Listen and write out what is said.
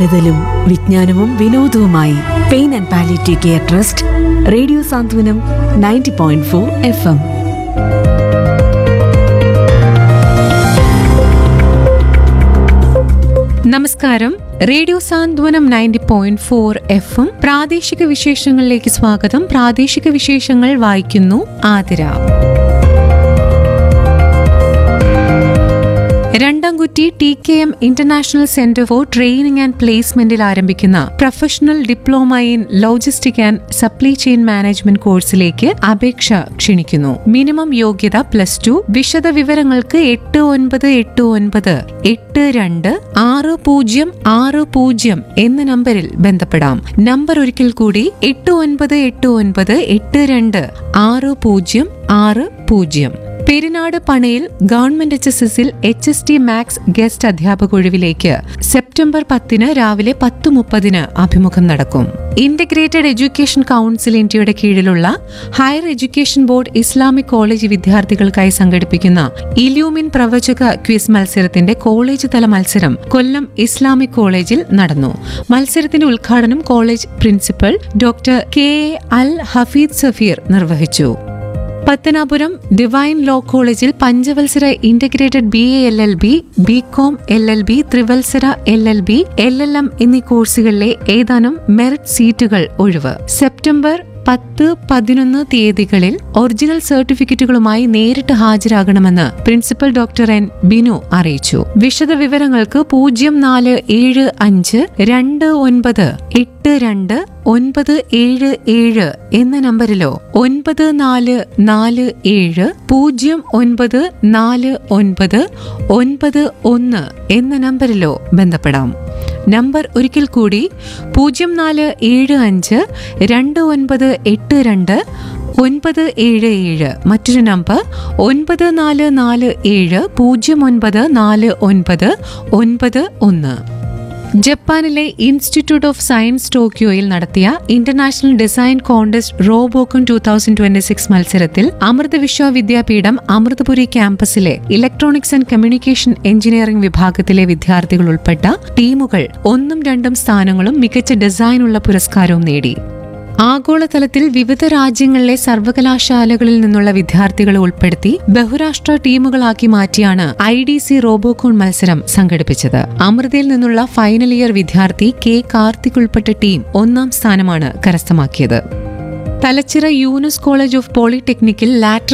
കരുതലും വിജ്ഞാനവും വിനോദവുമായി pain and palliative care trust radio Santhwanam ninety point four F M നമസ്കാരം radio Santhwanam ninety point four എഫും പ്രാദേശിക വിശേഷങ്ങളിലേക്ക് സ്വാഗതം പ്രാദേശിക വിശേഷങ്ങൾ വായിക്കുന്നു Athira Randamkutti T K M international centre for training and പ്ലേസ്മെന്റിൽ ആരംഭിക്കുന്ന professional diploma in logistic and supply chain management കോഴ്സിലേക്ക് അപേക്ഷ ക്ഷണിക്കുന്നു മിനിമം യോഗ്യത പ്ലസ് ടു വിശദ വിവരങ്ങൾക്ക് എട്ട് ഒൻപത് എട്ട് ഒൻപത് എട്ട് രണ്ട് ആറ് പൂജ്യം ആറ് പൂജ്യം എന്ന നമ്പറിൽ ബന്ധപ്പെടാം നമ്പർ ഒരിക്കൽ കൂടി എട്ട് ഒൻപത് എട്ട് ഒൻപത് എട്ട് രണ്ട് ആറ് പൂജ്യം ആറ് പൂജ്യം പെരിനാട് പണയിൽ ഗവൺമെന്റ് എച്ച് എസ് എസിൽ H S T maths guest അധ്യാപക ഒഴിവിലേക്ക് സെപ്റ്റംബർ പത്തിന് രാവിലെ പത്ത് മുപ്പതിന് അഭിമുഖം നടക്കും ഇന്റഗ്രേറ്റഡ് എഡ്യൂക്കേഷൻ കൗൺസിൽ ഇന്ത്യയുടെ കീഴിലുള്ള higher education board Islamic college വിദ്യാർത്ഥികൾക്കായി സംഘടിപ്പിക്കുന്ന ഇലൂമിൻ പ്രവചക ക്വിസ് മത്സരത്തിന്റെ കോളേജ് തല മത്സരം കൊല്ലം ഇസ്ലാമിക് കോളേജിൽ നടന്നു മത്സരത്തിന്റെ ഉദ്ഘാടനം college principal doctor K A Al Hafeed Safeer നിർവഹിച്ചു പത്തനാപുരം ഡിവൈൻ ലോ കോളേജിൽ പഞ്ചവത്സര integrated B A L L B B com L L B ത്രിവത്സര L L B L L M എന്നീ കോഴ്സുകളിലെ ഏതാനും മെറിറ്റ് സീറ്റുകൾ ഒഴിവ് സെപ്റ്റംബർ പത്ത് പതിനൊന്ന് തീയതികളിൽ ഒറിജിനൽ സർട്ടിഫിക്കറ്റുകളുമായി നേരിട്ട് ഹാജരാകണമെന്ന് പ്രിൻസിപ്പൽ ഡോക്ടർ എൻ ബിനു അറിയിച്ചു വിശദ വിവരങ്ങൾക്ക് പൂജ്യം നാല് ഏഴ് അഞ്ച് രണ്ട് ഒൻപത് എട്ട് രണ്ട് ഒൻപത് ഏഴ് ഏഴ് എന്ന നമ്പറിലോ ഒൻപത് നാല് നാല് ഏഴ് പൂജ്യം ഒൻപത് നാല് ഒൻപത് ഒൻപത് ഒന്ന് എന്ന നമ്പറിലോ ബന്ധപ്പെടാം നമ്പർ ഒരിക്കൽ കൂടി പൂജ്യം നാല് ഏഴ് അഞ്ച് രണ്ട് ഒൻപത് എട്ട് രണ്ട് ഒൻപത് ഏഴ് ഏഴ് മറ്റൊരു നമ്പർ ഒൻപത് നാല് നാല് ഏഴ് പൂജ്യം ഒൻപത് നാല് ഒൻപത് ഒൻപത് ഒന്ന് ജപ്പാനിലെ ഇൻസ്റ്റിറ്റ്യൂട്ട് ഓഫ് സയൻസ് ടോക്കിയോയിൽ നടത്തിയ international design contest Robocon two thousand twenty six മത്സരത്തിൽ അമൃത വിശ്വവിദ്യാപീഠം അമൃതപുരി ക്യാമ്പസിലെ ഇലക്ട്രോണിക്സ് ആൻഡ് കമ്മ്യൂണിക്കേഷൻ എഞ്ചിനീയറിംഗ് വിഭാഗത്തിലെ വിദ്യാർത്ഥികൾ ഉൾപ്പെട്ട ടീമുകൾ ഒന്നും രണ്ടും സ്ഥാനങ്ങളും മികച്ച ഡിസൈനുള്ള പുരസ്കാരവും നേടി ആഗോളതലത്തിൽ വിവിധ രാജ്യങ്ങളിലെ സർവകലാശാലകളിൽ നിന്നുള്ള വിദ്യാർത്ഥികളെ ഉൾപ്പെടുത്തി ബഹുരാഷ്ട്ര ടീമുകളാക്കി മാറ്റിയാണ് ഐ ഡി സി റോബോകോൺ മത്സരം സംഘടിപ്പിച്ചത് അമൃതയിൽ നിന്നുള്ള ഫൈനൽ ഇയർ വിദ്യാർത്ഥി കെ കാർത്തിക് ഉൾപ്പെട്ട ടീം ഒന്നാം സ്ഥാനമാണ് കരസ്ഥമാക്കിയത് തലച്ചിറ യൂനുസ് കോളേജ് ഓഫ് പോളിടെക്നിക്കിൽ ലാറ്റർ